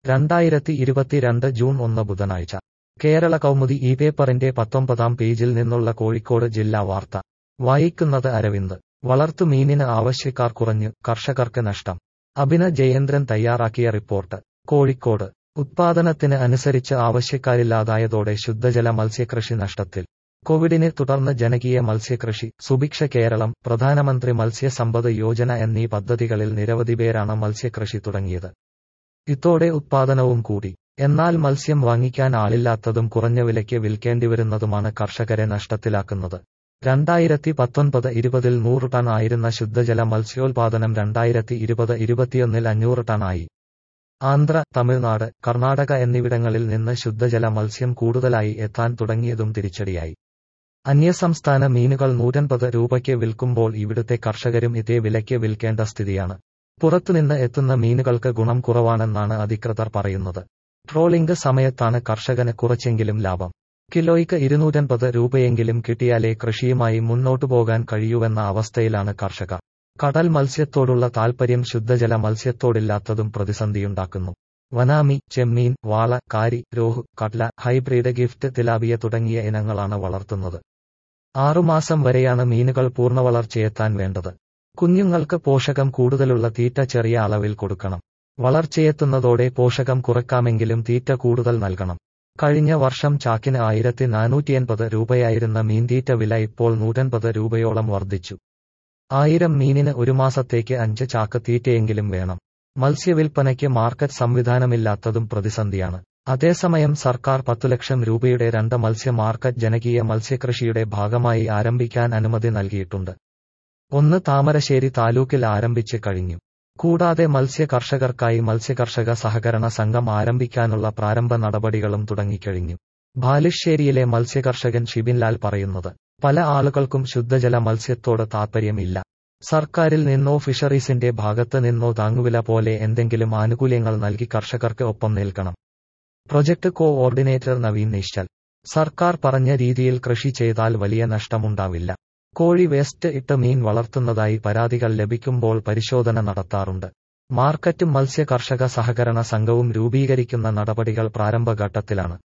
രണ്ടായിരത്തി ഇരുപത്തിരണ്ട് ജൂൺ ഒന്ന് ബുധനാഴ്ച കേരള കൗമുദി ഈ പേപ്പറിന്റെ പത്തൊമ്പതാം പേജിൽ നിന്നുള്ള കോഴിക്കോട് ജില്ലാ വാർത്ത വായിക്കുന്നത് അരവിന്ദ് വളർത്തുമീനിന് ആവശ്യക്കാർ കുറഞ്ഞു കർഷകർക്ക് നഷ്ടം അഭിന ജയേന്ദ്രൻ തയ്യാറാക്കിയ റിപ്പോർട്ട് കോഴിക്കോട് ഉത്പാദനത്തിന് അനുസരിച്ച് ആവശ്യക്കാരില്ലാതായതോടെ ശുദ്ധജല മത്സ്യകൃഷി നഷ്ടത്തിൽ കോവിഡിനെ തുടർന്ന് ജനകീയ മത്സ്യകൃഷി സുഭിക്ഷ കേരളം പ്രധാനമന്ത്രി മത്സ്യസമ്പദ് യോജന എന്നീ പദ്ധതികളിൽ നിരവധി പേരാണ് മത്സ്യകൃഷി തുടങ്ങിയത് ഇതോടെ ഉത്പാദനവും കൂടി എന്നാൽ മത്സ്യം വാങ്ങിക്കാൻ ആളില്ലാത്തതും കുറഞ്ഞ വിലയ്ക്ക് വിൽക്കേണ്ടിവരുന്നതുമാണ് കർഷകരെ നഷ്ടത്തിലാക്കുന്നത് രണ്ടായിരത്തി പത്തൊൻപത് ഇരുപതിൽ നൂറ് ടൺ ആയിരുന്ന ശുദ്ധജല മത്സ്യോൽപാദനം രണ്ടായിരത്തി ഇരുപത് ഇരുപത്തിയൊന്നിൽ അഞ്ഞൂറ് ടൺ ആയി ആന്ധ്ര തമിഴ്നാട് കർണാടക എന്നിവിടങ്ങളിൽ നിന്ന് ശുദ്ധജല മത്സ്യം കൂടുതലായി എത്താൻ തുടങ്ങിയതും തിരിച്ചടിയായി അന്യസംസ്ഥാന മീനുകൾ നൂറ്റൻപത് രൂപയ്ക്ക് വിൽക്കുമ്പോൾ ഇവിടുത്തെ കർഷകരും ഇതേ വിലയ്ക്ക് വിൽക്കേണ്ട സ്ഥിതിയാണ് പുറത്തുനിന്ന് എത്തുന്ന മീനുകൾക്ക് ഗുണം കുറവാണെന്നാണ് അധികൃതർ പറയുന്നത് ട്രോളിംഗ് സമയത്താണ് കർഷകന് കുറച്ചെങ്കിലും ലാഭം കിലോയ്ക്ക് ഇരുന്നൂറ്റൻപത് രൂപയെങ്കിലും കിട്ടിയാലേ കൃഷിയുമായി മുന്നോട്ടു പോകാൻ കഴിയൂവെന്ന അവസ്ഥയിലാണ് കർഷകർ കടൽ മത്സ്യത്തോടുള്ള താൽപര്യം ശുദ്ധജല മത്സ്യത്തോടില്ലാത്തതും പ്രതിസന്ധിയുണ്ടാക്കുന്നു വനാമി ചെമ്മീൻ വാള കാരി rohu catla hybrid gift tilapia തുടങ്ങിയ ഇനങ്ങളാണ് വളർത്തുന്നത് ആറുമാസം വരെയാണ് മീനുകൾ പൂർണ്ണവളർച്ചയെത്താൻ വേണ്ടത് കുഞ്ഞുങ്ങൾക്ക് പോഷകം കൂടുതലുള്ള തീറ്റ ചെറിയ അളവിൽ കൊടുക്കണം വളർച്ചയെത്തുന്നതോടെ പോഷകം കുറക്കാമെങ്കിലും തീറ്റ കൂടുതൽ നൽകണം കഴിഞ്ഞ വർഷം ചാക്കിന് ആയിരത്തി നാനൂറ്റിയൻപത് രൂപയായിരുന്ന മീൻതീറ്റ വില ഇപ്പോൾ നൂറ്റൻപത് രൂപയോളം വർദ്ധിച്ചു ആയിരം മീനിന് ഒരു മാസത്തേക്ക് അഞ്ച് ചാക്ക് തീറ്റയെങ്കിലും വേണം മത്സ്യവിൽപ്പനയ്ക്ക് മാർക്കറ്റ് സംവിധാനമില്ലാത്തതും പ്രതിസന്ധിയാണ് അതേസമയം സർക്കാർ പത്തു ലക്ഷം രൂപയുടെ രണ്ട് മത്സ്യ മാർക്കറ്റ് ജനകീയ മത്സ്യകൃഷിയുടെ ഭാഗമായി ആരംഭിക്കാൻ അനുമതി നൽകിയിട്ടുണ്ട് ഒന്ന് താമരശ്ശേരി താലൂക്കിൽ ആരംഭിച്ച് കഴിഞ്ഞു കൂടാതെ മത്സ്യ കർഷകർക്കായി മത്സ്യകർഷക സഹകരണ സംഘം ആരംഭിക്കാനുള്ള പ്രാരംഭ നടപടികളും തുടങ്ങിക്കഴിഞ്ഞു ബാലുശ്ശേരിയിലെ മത്സ്യകർഷകൻ ഷിബിൻലാൽ പറയുന്നത് പല ആളുകൾക്കും ശുദ്ധജല മത്സ്യത്തോട് താൽപ്പര്യമില്ല സർക്കാരിൽ നിന്നോ ഫിഷറീസിന്റെ ഭാഗത്ത് നിന്നോ താങ്ങുവില പോലെ എന്തെങ്കിലും ആനുകൂല്യങ്ങൾ നൽകി കർഷകർക്ക് ഒപ്പം നിൽക്കണം project coordinator Naveen Nischal സർക്കാർ പറഞ്ഞ രീതിയിൽ കൃഷി ചെയ്താൽ വലിയ നഷ്ടമുണ്ടാവില്ല കോഴി വേസ്റ്റ് ഇട്ട് മീൻ വളർത്തുന്നതായി പരാതികൾ ലഭിക്കുമ്പോൾ പരിശോധന നടത്താറുണ്ട് മാർക്കറ്റും മത്സ്യ കർഷക സഹകരണ സംഘവും രൂപീകരിക്കുന്ന നടപടികൾ പ്രാരംഭഘട്ടത്തിലാണ്